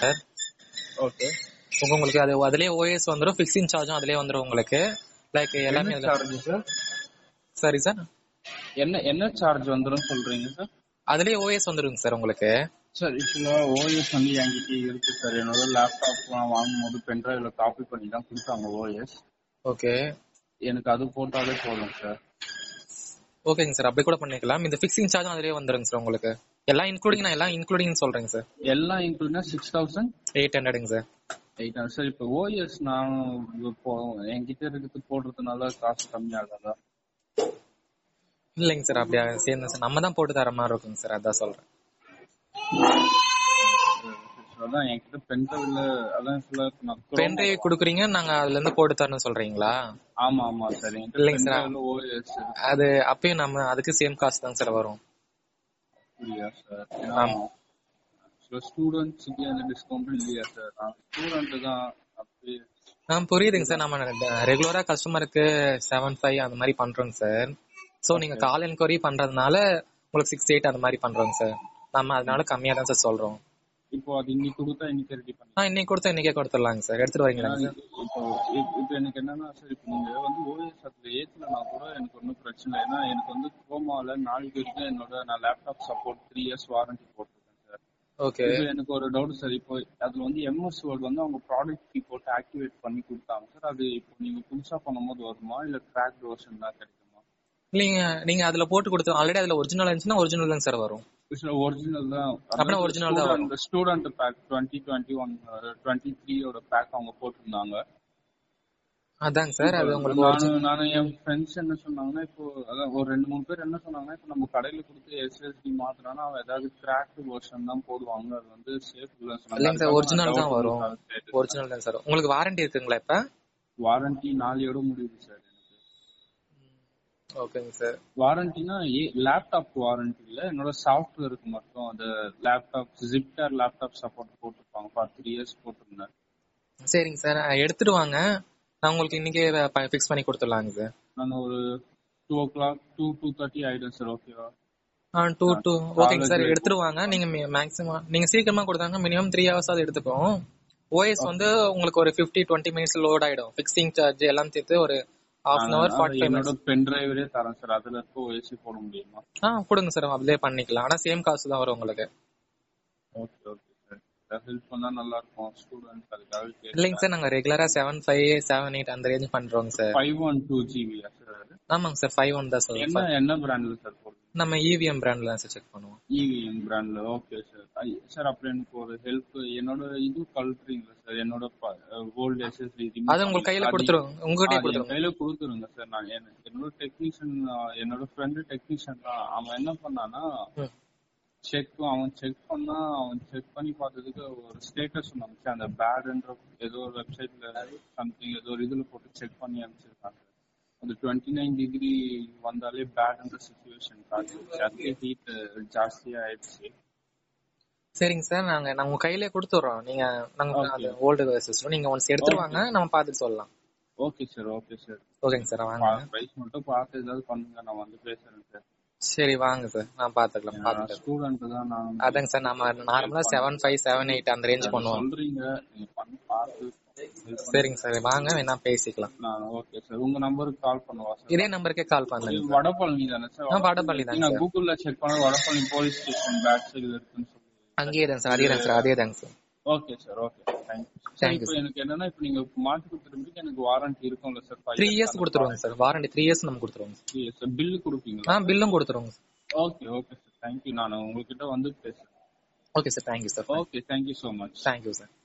Sir okay உங்க உங்களுக்கு அது அதுலயே ஓஎஸ் வந்துரும் ஃபிக்ஸிங் சார்ஜும் அதுலயே வந்துரும் உங்களுக்கு லைக் எல்லாமே என்ன சார்ஜ் சார் சரி சார் என்ன என்ன சார்ஜ் வந்துரும் சொல்றீங்க சார் அதுலயே ஓஎஸ் வந்துருங்க சார் உங்களுக்கு சார் இப்போ ஓஎஸ் வந்து என்கிட்ட இருக்கு சார் என்னோட லேப்டாப் நான் வாங்கும்போது பென்ட்ரைவ்ல காப்பி பண்ணி தான் கொடுத்தாங்க ஓஎஸ் ஓகே எனக்கு அது போட்டாலே போதும் சார் ஓகேங்க சார் அப்படி கூட பண்ணிக்கலாம் இந்த ஃபிக்ஸிங் சார்ஜும் அதுலயே வந்துருங்க சார் உங்களுக்கு எல்லாம் இன்க்ளூடிங் நான் எல்லாம் இன்க்ளூடிங் சொல்றேங்க சார் எல்லாம் இன்க்ளூட்னா சிக்ஸ் தௌசண்ட் எயிட் ஹண்ட்ரடுங்க சார் எயிட் ஹண்ட்ரட் சார் இப்போ ஓஎஸ் நான் இப்போ என்கிட்ட இருக்கிறது போடுறதுனால காசு கம்மியாகாதா இல்லைங்க சார் அப்படியா சேர்ந்து சார் நம்ம தான் போட்டு தர மாதிரி இருக்குங்க சார் அதான் சொல்றேன் அதான் என்கிட்ட பென்ட்ரைவ்ல அதான் சொல்ல நான் பென் டிரைவ் கொடுக்குறீங்க நாங்க அதுல இருந்து போட்டு தரணும் சொல்றீங்களா ஆமா ஆமா சார் என்கிட்ட இல்லைங்க சார். பென்ட்ரைவ்ல ஓஎஸ் அது அப்பயும் நம்ம அதுக்கு சேம் காசு தாங்க சார் வரும் இல்லையா சார் ஸ்டூடெண்ட்ஸுக்கு அந்த டிஸ்கவுண்ட் இல்லையா சார் நான் ஸ்டூடெண்ட் தான் அப்படி ஆ புரியுதுங்க சார் நம்ம ரெகுலரா கஸ்டமருக்கு செவன் ஃபைவ் அந்த மாதிரி பண்றோங்க சார் சோ நீங்க கால் என்கொயரி பண்றதுனால உங்களுக்கு சிக்ஸ் எயிட் அந்த மாதிரி பண்றோங்க சார் நம்ம அதனால கம்மியா தான் சார் சொல்றோம் இப்போ அது இன்னைக்கு கொடுத்தா இன்னைக்கு ரெடி பண்ணி ஆ இன்னைக்கு கொடுத்தா இன்னைக்கே கொடுத்துடலாங்க சார் எடுத்துட்டு வரீங்களா சார் இப்போ இப்- இப்போ எனக்கு என்னன்னா சார் இப்போ நீங்க வந்து ஓஎஸ் அதுல ஏத்துலனா கூட எனக்கு ஒன்றும் பிரச்சனை இல்லை ஏன்னா எனக்கு வந்து குரோமால நாளைக்கு வரைக்கும் என்னோட நான் laptop support three years warranty போட்டிருக்கேன் சார் ஓகே இப்போ எனக்கு ஒரு டவுட் சார் இப்போ அதுல வந்து எம்எஸ் வேர்ட் வந்து அவங்க ப்ராடக்ட் கீ போட்டு ஆக்டிவேட் பண்ணி கொடுத்தாங்க சார் அது இப்போ நீங்க புதுசா பண்ணும்போது வருமா இல்ல கிராக் வெர்ஷன் தான் கிடைக்குமா நீங்க நீங்க அதுல போட்டு கொடுத்து ஆல்ரெடி அதுல ஒரிஜினல் இருந்துச்சுன்னா ஒரிஜினல் தான் சார் வரும் ஒரிஜினல் தான் அப்படின்னா original தான் வரும். அந்த student pack twenty twenty one twenty த்ரீயோட பேக் அவங்க போட்டிருந்தாங்க அதாங்க சார் அது உங்களுக்கு origin- நானும் நானும் என் ஃப்ரெண்ட்ஸ் என்ன சொன்னாங்கன்னா இப்போ அதான் ஒரு ரெண்டு மூணு பேர் என்ன சொன்னாங்கன்னா இப்போ நம்ம கடையில கொடுத்து எஸ்எஸ்டி மாத்தினா அவன் ஏதாவது கிராக் வெர்ஷன் தான் போடுவாங்க அது வந்து சேஃப் இல்லைங்க சார் ஒரிஜினல் தான் வரும் ஒரிஜினல் தான் சார் உங்களுக்கு வாரண்டி இருக்குங்களா இப்ப வாரண்டி நாளையோட முடியுது சார் எனக்கு ஓகேங்க சார் வாரண்டினா லேப்டாப் வாரண்டி இல்ல என்னோட சாஃப்ட்வேருக்கு மட்டும் அந்த லேப்டாப் ஜிப்டர் லேப்டாப் சப்போர்ட் போட்டிருப்பாங்க ஃபார் த்ரீ இயர்ஸ் போட்டிருந்தேன் சரிங்க சார் எடுத்துட்டு வாங்க நான் உங்களுக்கு இன்னைக்கே ஃபிக்ஸ் பண்ணி கொடுத்துடலாங்க சார் நான் ஒரு two o'clock two two thirty ஆயிடும் சார் ஓகேவா ஆ டூ டூ ஓகேங்க சார் college எடுத்துட்டு வாங்க நீங்க மேக்ஸிமம் நீங்க சீக்கிரமா கொடுத்தாங்க மினிமம் த்ரீ ஹவர்ஸ் அது எடுத்துக்கும் ஓஎஸ் வந்து உங்களுக்கு ஒரு ஃபிஃப்டி டுவெண்ட்டி மினிட்ஸ் லோட் ஆயிடும் ஃபிக்ஸிங் சார்ஜ் எல்லாம் சேர்த்து ஒரு half an hour forty five என்னோட மினிட்ஸ் பென் டிரைவரே தரேன் சார் அதுல இருக்க ஓஎஸ்சி போட முடியுமா ஆ கொடுங்க சார் அதிலே பண்ணிக்கலாம் ஆனா சேம் காசு தான் வரும் உங்களுக்கு ஓகே ஓகே சார் ஹெல்ப் பண்ணா நல்லா இருக்கும் ஸ்டூடெண்ட்ஸ் அதுக்காக இல்லைங்க சார் நாங்க ரெகுலரா செவன் ஃபைவ் செவன் எயிட் அந்த ரேஞ்ச் பண்றோங்க சார் ஃபைவ் ஒன் டூ ஜிபியா சார் அது ஆமாங்க சார் ஃபைவ் ஒன் தான் என்ன சார் என்ன பிராண்ட்ல சார் போடுறீங்க நம்ம இவிஎம் பிராண்ட்ல தான் சார் செக் பண்ணுவோம் இவிஎம் பிராண்ட்ல ஓகே சார் சார் அப்புறம் எனக்கு ஒரு ஹெல்ப் என்னோட இது கழட்டுறீங்களா சார் என்னோட கோல்டு எஸ்எஸ்டி அது உங்க கையில கொடுத்துருவோம் உங்ககிட்டயே கொடுத்துருவோம் கையில கொடுத்துருங்க சார் நான் என்ன- என்னோட டெக்னீஷியன் என்னோட ஃப்ரெண்டு டெக்னீஷியன் தான் அவன் என்ன பண்ணானா ம். செக் அவன் செக் பண்ணா அவன் செக் பண்ணி பார்த்ததுக்கு ஒரு ஸ்டேட்டஸ் சொன்னாங்க அந்த பேடுன்ற ஏதோ ஒரு வெப்சைட்ல சம்திங் ஏதோ ஒரு இதுல போட்டு செக் பண்ணி அனுப்பிச்சிருக்காங்க அந்த டுவெண்ட்டி நைன் டிகிரி வந்தாலே பேடுன்ற சுச்சுவேஷன் காட்டுச்சு அதுவே ஹீட் ஜாஸ்தியா ஆயிடுச்சு சரிங்க சார் நாங்க நாங்க உங்க கையிலே கொடுத்துறோம் நீங்க நாங்க அது ஓல்டு சிஸ்டம் நீங்க ஒன்ஸ் எடுத்துட்டு வாங்க நம்ம பார்த்துட்டு சொல்லலாம் ஓகே சார் ஓகே சார் ஓகேங்க சார் வாங்க ப்ரைஸ் மட்டும் பார்த்து ஏதாவது பண்ணுங்க நான் வந்து பேசுறேன் சார் சரி வாங்க சார் நான் பாத்துக்கலாம் பாத்துக்கலாம் ஸ்டூடெண்ட் தான் நான் அதாங்க சார் நம்ம நார்மலா செவன் ஃபைவ் செவன் எயிட் அந்த ரேஞ்ச் பண்ணுவோம் சொல்றீங்க நீங்க பண்ணி பார்த்து help பண்ணுங்க. சரிங்க சார் வாங்க வேணா பேசிக்கலாம் நான் ஓகே சார் உங்க நம்பருக்கு கால் பண்ணவா சார் இதே நம்பருக்கே கால் பண்ணுங்க இது வடபழனி தானே சார் ஆ, வடபழனி தாங்க நான் சார். கூகுள்ல செக் பண்ண வடபழனி போலீஸ் ஸ்டேஷன் பேக் சைடுல இருக்குன்னு சொல்லி அங்கேயே தாங்க சார் அதே தாங்க சார் அதே தாங்க sir okay sir okay thank you sir Thank you, இப்போ எனக்கு என்னன்னா இப்போ நீங்க மாத்தி கொடுத்துருப்பீங்க எனக்கு வாரண்டி இருக்கும்ல சார் த்ரீ இயர்ஸ் கொடுத்துருவோங்க சார் வாரண்டி த்ரீ இயர்ஸ் நம்ம கொடுத்துருவோங்க த்ரீ இயர்ஸ் சார் பில்லு கொடுப்பீங்களா ஆ பில்லும் கொடுத்துருவோங்க ஓகே ஓகே சார் தேங்க்யூ நான் உங்ககிட்ட வந்து பேசுறேன் okay sir thank you sir okay thank you so much thank you sir